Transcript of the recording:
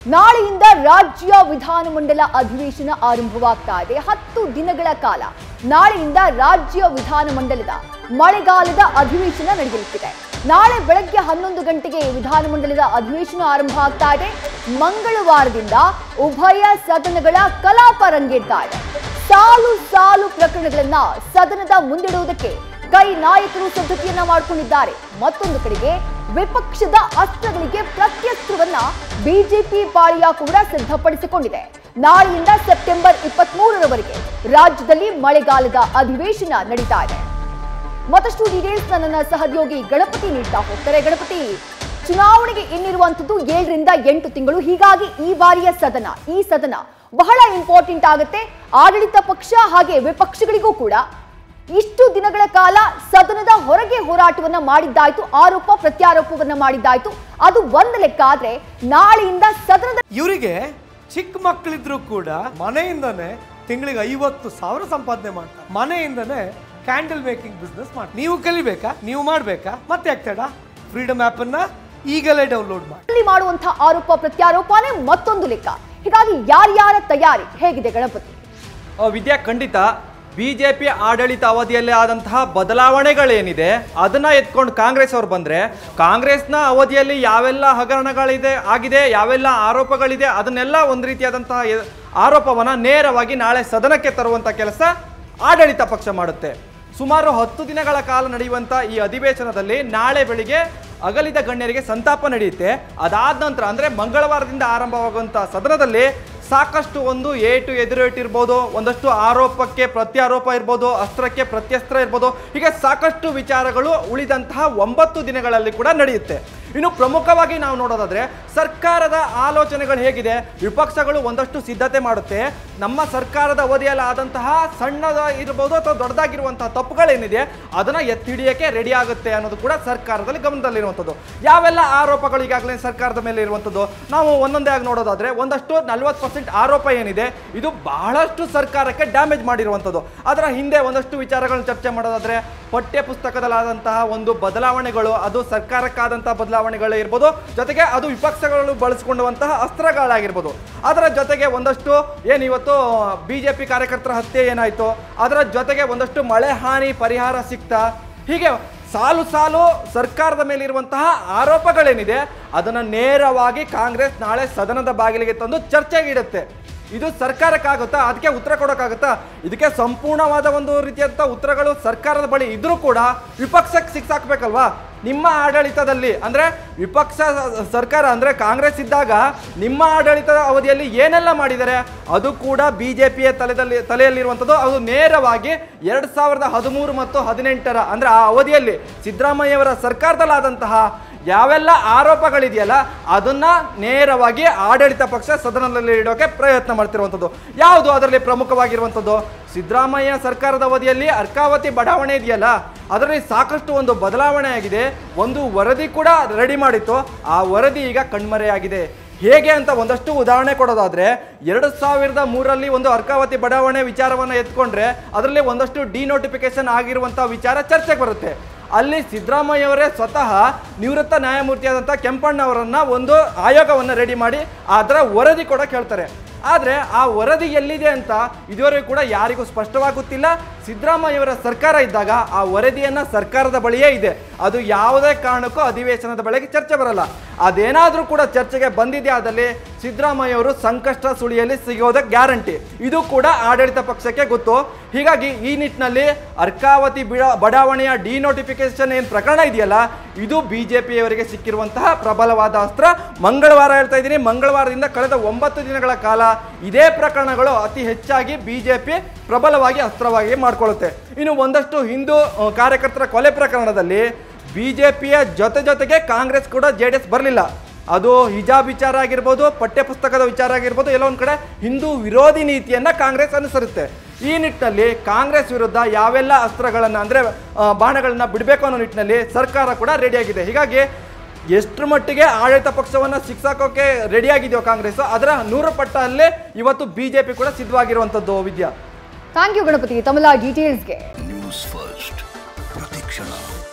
ನಾಳೆಯಿಂದ ರಾಜ್ಯ ವಿಧಾನಮಂಡಲ ಅಧಿವೇಶನ ಆರಂಭವಾಗ್ತಾ ಇದೆ ಹತ್ತು ದಿನಗಳ ಕಾಲ ನಾಳೆಯಿಂದ ರಾಜ್ಯ ವಿಧಾನಮಂಡಲದ ಮಳೆಗಾಲದ ಅಧಿವೇಶನ ನಡೆಯಲಿಕ್ಕಿದೆ ನಾಳೆ ಬೆಳಗ್ಗೆ ಹನ್ನೊಂದು ಗಂಟೆಗೆ ವಿಧಾನಮಂಡಲದ ಅಧಿವೇಶನ ಆರಂಭ ಆಗ್ತಾ ಇದೆ ಮಂಗಳವಾರದಿಂದ ಉಭಯ ಸದನಗಳ ಕಲಾಪ ರಂಗೇರ್ತಾ ಇದೆ ಸಾಲು ಸಾಲು ಪ್ರಕರಣಗಳನ್ನ ಸದನದ ಮುಂದಿಡುವುದಕ್ಕೆ ಕೈ ನಾಯಕರು ಸಿದ್ಧತೆಯನ್ನ ಮಾಡಿಕೊಂಡಿದ್ದಾರೆ ಮತ್ತೊಂದು ಕಡೆಗೆ ವಿಪಕ್ಷದ ಅಸ್ತ್ರಗಳಿಗೆ ಪ್ರತ್ಯಸ್ತ್ರವನ್ನ ಬಿಜೆಪಿ ಪಾಳಿಯ ಕೂಡ ಸಿದ್ಧಪಡಿಸಿಕೊಂಡಿದೆ ನಾಳೆಯಿಂದ ಸೆಪ್ಟೆಂಬರ್ ಇಪ್ಪತ್ತ್ ಮೂರರವರೆಗೆ ರಾಜ್ಯದಲ್ಲಿ ಮಳೆಗಾಲದ ಅಧಿವೇಶನ ನಡೀತಾ ಇದೆ ಮತ್ತಷ್ಟು ಡೀಟೇಲ್ಸ್ ನನ್ನ ಸಹೋದ್ಯೋಗಿ ಗಣಪತಿ ನೀಡ್ತಾ ಹೋಗ್ತಾರೆ ಗಣಪತಿ ಚುನಾವಣೆಗೆ ಇನ್ನಿರುವಂತದ್ದು ಏಳರಿಂದ ಎಂಟು ತಿಂಗಳು ಹೀಗಾಗಿ ಈ ಬಾರಿಯ ಸದನ ಈ ಸದನ ಬಹಳ ಇಂಪಾರ್ಟೆಂಟ್ ಆಗುತ್ತೆ ಆಡಳಿತ ಪಕ್ಷ ಹಾಗೆ ವಿಪಕ್ಷಗಳಿಗೂ ಕೂಡ ಇಷ್ಟು ದಿನಗಳ ಕಾಲ ಸದನದ ಹೊರಗೆ ಹೋರಾಟವನ್ನ ಮಾಡಿದ್ದಾಯ್ತು ಆರೋಪ ಪ್ರತ್ಯಾರೋಪವನ್ನ ಮಾಡಿದ್ದಾಯ್ತು ಅದು ಒಂದು ಲೆಕ್ಕ ಆದ್ರೆ ನಾಳೆಯಿಂದ ಸದನದ ಇವರಿಗೆ ಚಿಕ್ಕ ಮಕ್ಕಳಿದ್ರು ಕೂಡ ಮನೆಯಿಂದನೇ ತಿಂಗಳಿಗೆ ಐವತ್ತು ಸಾವಿರ ಸಂಪಾದನೆ ಮಾಡ್ತಾರೆ ಮನೆಯಿಂದನೇ ಕ್ಯಾಂಡಲ್ ಮೇಕಿಂಗ್ ಬಿಸ್ನೆಸ್ ಮಾಡಿ ನೀವು ಕಲಿಬೇಕಾ ನೀವು ಮಾಡ್ಬೇಕಾ ಮತ್ತೆ ಆಗ್ತಾಡ ಫ್ರೀಡಮ್ ಆಪ್ ಅನ್ನ ಈಗಲೇ ಡೌನ್ಲೋಡ್ ಮಾಡಿ ಅಲ್ಲಿ ಮಾಡುವಂತಹ ಆರೋಪ ಪ್ರತ್ಯಾರೋಪನೇ ಮತ್ತೊಂದು ಲೆಕ್ಕ ಹೀಗಾಗಿ ಯಾರ್ಯಾರ ತಯಾರಿ ಹೇಗಿದೆ ಗಣಪತಿ ಆ, ವಿದ್ಯಾ ಖಂಡಿತ ಬಿಜೆಪಿ ಆಡಳಿತ ಅವಧಿಯಲ್ಲಿ ಆದಂತಹ ಬದಲಾವಣೆಗಳೇನಿದೆ ಅದನ್ನ ಎತ್ಕೊಂಡು ಕಾಂಗ್ರೆಸ್ ಅವ್ರು ಬಂದ್ರೆ ಕಾಂಗ್ರೆಸ್ನ ಅವಧಿಯಲ್ಲಿ ಯಾವೆಲ್ಲ ಹಗರಣಗಳಿದೆ ಆಗಿದೆ ಯಾವೆಲ್ಲ ಆರೋಪಗಳಿದೆ ಅದನ್ನೆಲ್ಲ ಒಂದು ರೀತಿಯಾದಂತಹ ಎ- ಆರೋಪವನ್ನ ನೇರವಾಗಿ ನಾಳೆ ಸದನಕ್ಕೆ ತರುವಂತ ಕೆಲಸ ಆಡಳಿತ ಪಕ್ಷ ಮಾಡುತ್ತೆ ಸುಮಾರು ಹತ್ತು ದಿನಗಳ ಕಾಲ ನಡೆಯುವಂತ ಈ ಅಧಿವೇಶನದಲ್ಲಿ ನಾಳೆ ಬೆಳಿಗ್ಗೆ ಅಗಲಿದ ಗಣ್ಯರಿಗೆ ಸಂತಾಪ ನಡೆಯುತ್ತೆ ಅದಾದ ನಂತರ ಅಂದ್ರೆ ಮಂಗಳವಾರದಿಂದ ಆರಂಭವಾಗುವಂತ ಸದನದಲ್ಲಿ ಸಾಕಷ್ಟು ಒಂದು ಏಟು ಎದುರೇಟು ಇರ್ಬೋದು ಒಂದಷ್ಟು ಆರೋಪಕ್ಕೆ ಪ್ರತ್ಯಾರೋಪ ಇರ್ಬೋದು ಅಸ್ತ್ರಕ್ಕೆ ಪ್ರತ್ಯಸ್ತ್ರ ಇರ್ಬೋದು ಹೀಗೆ ಸಾಕಷ್ಟು ವಿಚಾರಗಳು ಉಳಿದಂತಹ ಒಂಬತ್ತು ದಿನಗಳಲ್ಲಿ ಕೂಡ ನಡೆಯುತ್ತೆ ಇನ್ನು ಪ್ರಮುಖವಾಗಿ ನಾವು ನೋಡೋದಾದ್ರೆ ಸರ್ಕಾರದ ಆಲೋಚನೆಗಳು ಹೇಗಿದೆ ವಿಪಕ್ಷಗಳು ಒಂದಷ್ಟು ಸಿದ್ಧತೆ ಮಾಡುತ್ತೆ ನಮ್ಮ ಸರ್ಕಾರದ ಅವಧಿಯಲ್ಲಿ ಆದಂತಹ ಸಣ್ಣದ ಇರ್ಬೋದು ಅಥವಾ ದೊಡ್ಡದಾಗಿರುವಂತಹ ತಪ್ಪುಗಳೇನಿದೆ ಅದನ್ನ ಎತ್ತಿ ಹಿಡಿಯಕ್ಕೆ ರೆಡಿ ಆಗುತ್ತೆ ಅನ್ನೋದು ಕೂಡ ಸರ್ಕಾರದಲ್ಲಿ ಗಮನದಲ್ಲಿರುವಂಥದ್ದು ಯಾವೆಲ್ಲ ಆರೋಪಗಳು ಈಗಾಗಲೇ ಸರ್ಕಾರದ ಮೇಲೆ ಇರುವಂಥದ್ದು ನಾವು ಒಂದೊಂದೇ ಆಗಿ ನೋಡೋದಾದ್ರೆ ಒಂದಷ್ಟು ನಲ್ವತ್ತು ಪರ್ಸೆಂಟ್ ಆರೋಪ ಏನಿದೆ ಇದು ಬಹಳಷ್ಟು ಸರ್ಕಾರಕ್ಕೆ ಡ್ಯಾಮೇಜ್ ಮಾಡಿರುವಂಥದ್ದು ಅದರ ಹಿಂದೆ ಒಂದಷ್ಟು ವಿಚಾರಗಳನ್ನು ಚರ್ಚೆ ಮಾಡೋದಾದ್ರೆ ಪಠ್ಯ ಪುಸ್ತಕದಲ್ಲಾದಂತಹ ಒಂದು ಬದಲಾವಣೆಗಳು ಅದು ಸರ್ಕಾರಕ್ಕಾದಂತಹ ಬದಲಾವಣೆಗಳು ಇರ್ಬೋದು ಜೊತೆಗೆ ಅದು ವಿಪಕ್ಷಗಳು ಬಳಸಿಕೊಳ್ಳುವಂತಹ ಅಸ್ತ್ರಗಳಾಗಿರ್ಬೋದು ಅದರ ಜೊತೆಗೆ ಒಂದಷ್ಟು ಏನು ಇವತ್ತು ಬಿಜೆಪಿ ಕಾರ್ಯಕರ್ತರ ಹತ್ಯೆ ಏನಾಯ್ತು ಅದರ ಜೊತೆಗೆ ಒಂದಷ್ಟು ಮಳೆ ಹಾನಿ ಪರಿಹಾರ ಸಿಗ್ತಾ ಹೀಗೆ ಸಾಲು ಸಾಲು ಸರ್ಕಾರದ ಮೇಲೆ ಇರುವಂತಹ ಆರೋಪಗಳೇನಿದೆ ಅದನ್ನು ನೇರವಾಗಿ ಕಾಂಗ್ರೆಸ್ ನಾಳೆ ಸದನದ ಬಾಗಿಲಿಗೆ ತಂದು ಚರ್ಚೆಗೆ ಇಡುತ್ತೆ ಇದು ಸರ್ಕಾರಕ್ಕಾಗುತ್ತಾ ಅದಕ್ಕೆ ಉತ್ತರ ಕೊಡೋಕ್ಕಾಗುತ್ತಾ ಇದಕ್ಕೆ ಸಂಪೂರ್ಣವಾದ ಒಂದು ರೀತಿಯಾದಂಥ ಉತ್ತರಗಳು ಸರ್ಕಾರದ ಬಳಿ ಇದ್ರೂ ಕೂಡ ವಿಪಕ್ಷಕ್ಕೆ ಸಿಕ್ಸಾಕ್ಬೇಕಲ್ವಾ ನಿಮ್ಮ ಆಡಳಿತದಲ್ಲಿ ಅಂದ್ರೆ ವಿಪಕ್ಷ ಸ- ಸರ್ಕಾರ ಅಂದ್ರೆ ಕಾಂಗ್ರೆಸ್ ಇದ್ದಾಗ ನಿಮ್ಮ ಆಡಳಿತದ ಅವಧಿಯಲ್ಲಿ ಏನೆಲ್ಲ ಮಾಡಿದ್ದಾರೆ ಅದು ಕೂಡ ಬಿಜೆಪಿಯ ತಲೆದಲ್ಲಿ ತಲೆಯಲ್ಲಿರುವಂಥದ್ದು ಅದು ನೇರವಾಗಿ ಎರಡ್ ಸಾವಿರದ ಹದಿಮೂರು ಮತ್ತು ಹದಿನೆಂಟರ ಅಂದ್ರೆ ಆ ಅವಧಿಯಲ್ಲಿ ಸಿದ್ದರಾಮಯ್ಯವರ ಸರ್ಕಾರದಲ್ಲಾದಂತಹ ಯಾವೆಲ್ಲ ಆರೋಪಗಳಿದೆಯಲ್ಲ ಅದನ್ನ ನೇರವಾಗಿ ಆಡಳಿತ ಪಕ್ಷ ಸದನದಲ್ಲಿ ಇಡೋಕೆ ಪ್ರಯತ್ನ ಮಾಡ್ತಿರುವಂಥದ್ದು ಯಾವುದು ಅದರಲ್ಲಿ ಪ್ರಮುಖವಾಗಿರುವಂಥದ್ದು ಸಿದ್ದರಾಮಯ್ಯ ಸರ್ಕಾರದ ಅವಧಿಯಲ್ಲಿ ಅರ್ಕಾವತಿ ಬಡಾವಣೆ ಇದೆಯಲ್ಲ ಅದರಲ್ಲಿ ಸಾಕಷ್ಟು ಒಂದು ಬದಲಾವಣೆ ಆಗಿದೆ ಒಂದು ವರದಿ ಕೂಡ ರೆಡಿ ಮಾಡಿತ್ತು ಆ ವರದಿ ಈಗ ಕಣ್ಮರೆಯಾಗಿದೆ ಹೇಗೆ ಅಂತ ಒಂದಷ್ಟು ಉದಾಹರಣೆ ಕೊಡೋದಾದ್ರೆ ಎರಡು ಸಾವಿರದ ಮೂರರಲ್ಲಿ ಒಂದು ಅರ್ಕಾವತಿ ಬಡಾವಣೆ ವಿಚಾರವನ್ನ ಎತ್ಕೊಂಡ್ರೆ ಅದರಲ್ಲಿ ಒಂದಷ್ಟು ಡಿನೋಟಿಫಿಕೇಶನ್ ಆಗಿರುವಂತಹ ವಿಚಾರ ಚರ್ಚೆಗೆ ಬರುತ್ತೆ ಅಲ್ಲಿ ಸಿದ್ದರಾಮಯ್ಯವರೇ ಸ್ವತಃ ನಿವೃತ್ತ ನ್ಯಾಯಮೂರ್ತಿಯಾದಂಥ ಕೆಂಪಣ್ಣವರನ್ನ ಒಂದು ಆಯೋಗವನ್ನು ರೆಡಿ ಮಾಡಿ ಅದರ ವರದಿ ಕೂಡ ಕೇಳ್ತಾರೆ ಆದರೆ ಆ ವರದಿ ಎಲ್ಲಿದೆ ಅಂತ ಇದುವರೆಗೂ ಕೂಡ ಯಾರಿಗೂ ಸ್ಪಷ್ಟವಾಗಿ ಗೊತ್ತಿಲ್ಲ ಸಿದ್ದರಾಮಯ್ಯವರ ಸರ್ಕಾರ ಇದ್ದಾಗ ಆ ವರದಿಯನ್ನ ಸರ್ಕಾರದ ಬಳಿಯೇ ಇದೆ ಅದು ಯಾವುದೇ ಕಾರಣಕ್ಕೂ ಅಧಿವೇಶನದ ಬಳಿಗೆ ಚರ್ಚೆ ಬರಲ್ಲ ಅದೇನಾದರೂ ಕೂಡ ಚರ್ಚೆಗೆ ಬಂದಿದೆ ಆದಲ್ಲಿ ಸಿದ್ದರಾಮಯ್ಯವರು ಸಂಕಷ್ಟ ಸುಳಿಯಲ್ಲಿ ಸಿಗೋದ ಗ್ಯಾರಂಟಿ ಇದು ಕೂಡ ಆಡಳಿತ ಪಕ್ಷಕ್ಕೆ ಗೊತ್ತು ಹೀಗಾಗಿ ಈ ನಿಟ್ಟಿನಲ್ಲಿ ಅರ್ಕಾವತಿ ಬಿಡ ಬಡಾವಣೆಯ ಡಿನೋಟಿಫಿಕೇಶನ್ ಏನು ಪ್ರಕರಣ ಇದೆಯಲ್ಲ ಇದು ಬಿಜೆಪಿಯವರಿಗೆ ಸಿಕ್ಕಿರುವಂತಹ ಪ್ರಬಲವಾದ ಅಸ್ತ್ರ ಮಂಗಳವಾರ ಹೇಳ್ತಾ ಇದ್ದೀನಿ ಮಂಗಳವಾರದಿಂದ ಕಳೆದ ಒಂಬತ್ತು ದಿನಗಳ ಕಾಲ ಇದೇ ಪ್ರಕರಣಗಳು ಅತಿ ಹೆಚ್ಚಾಗಿ ಬಿಜೆಪಿ ಪ್ರಬಲವಾಗಿ ಅಸ್ತ್ರವಾಗಿ ಮಾಡಿಕೊಳ್ಳುತ್ತೆ ಇನ್ನು ಒಂದಷ್ಟು ಹಿಂದೂ ಅಹ್, ಕಾರ್ಯಕರ್ತರ ಕೊಲೆ ಪ್ರಕರಣದಲ್ಲಿ ಬಿಜೆಪಿಯ ಜೊತೆ ಜೊತೆಗೆ ಕಾಂಗ್ರೆಸ್ ಕೂಡ ಜೆ ಡಿ ಎಸ್ ಬರಲಿಲ್ಲ ಅದು ಹಿಜಾಬ್ ವಿಚಾರ ಆಗಿರ್ಬೋದು ಪಠ್ಯಪುಸ್ತಕದ ವಿಚಾರ ಆಗಿರ್ಬೋದು ಎಲ್ಲ ಒಂದು ಕಡೆ ಹಿಂದೂ ವಿರೋಧಿ ನೀತಿಯನ್ನ ಕಾಂಗ್ರೆಸ್ ಅನುಸರುತ್ತೆ ಈ ನಿಟ್ಟಿನಲ್ಲಿ ಕಾಂಗ್ರೆಸ್ ವಿರುದ್ಧ ಯಾವೆಲ್ಲ ಅಸ್ತ್ರಗಳನ್ನು ಅಂದರೆ ಬಾಣಗಳನ್ನ ಬಿಡಬೇಕು ಅನ್ನೋ ನಿಟ್ಟಿನಲ್ಲಿ ಸರ್ಕಾರ ಕೂಡ ರೆಡಿಯಾಗಿದೆ ಹೀಗಾಗಿ ಎಷ್ಟರ ಮಟ್ಟಿಗೆ ಆಡಳಿತ ಪಕ್ಷವನ್ನು ಸಿಕ್ಸಾಕೋಕೆ ರೆಡಿಯಾಗಿದೆಯೋ ಕಾಂಗ್ರೆಸ್ ಅದರ ನೂರು ಪಟ್ಟಲ್ಲೇ ಇವತ್ತು ಬಿಜೆಪಿ ಕೂಡ ಸಿದ್ಧವಾಗಿರುವಂಥದ್ದು ವಿದ್ಯಾ ಥ್ಯಾಂಕ್ ಯು ಗಣಪತಿ ತಮ್ಮೆಲ್ಲ ಡೀಟೇಲ್ಸ್ಗೆ ನ್ಯೂಸ್ ಫಸ್ಟ್ ಪ್ರತಿಕ್ಷಣ